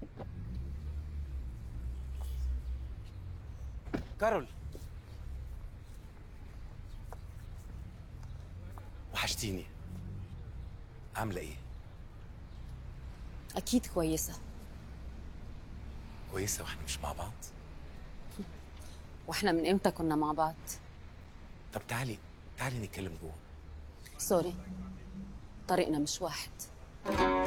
كارول وحشتيني عاملة ايه؟ أكيد كويسة كويسة واحنا مش مع بعض؟ وإحنا من إمتى كنا مع بعض طب تعالي تعالي نتكلم جوه سوري طريقنا مش واحد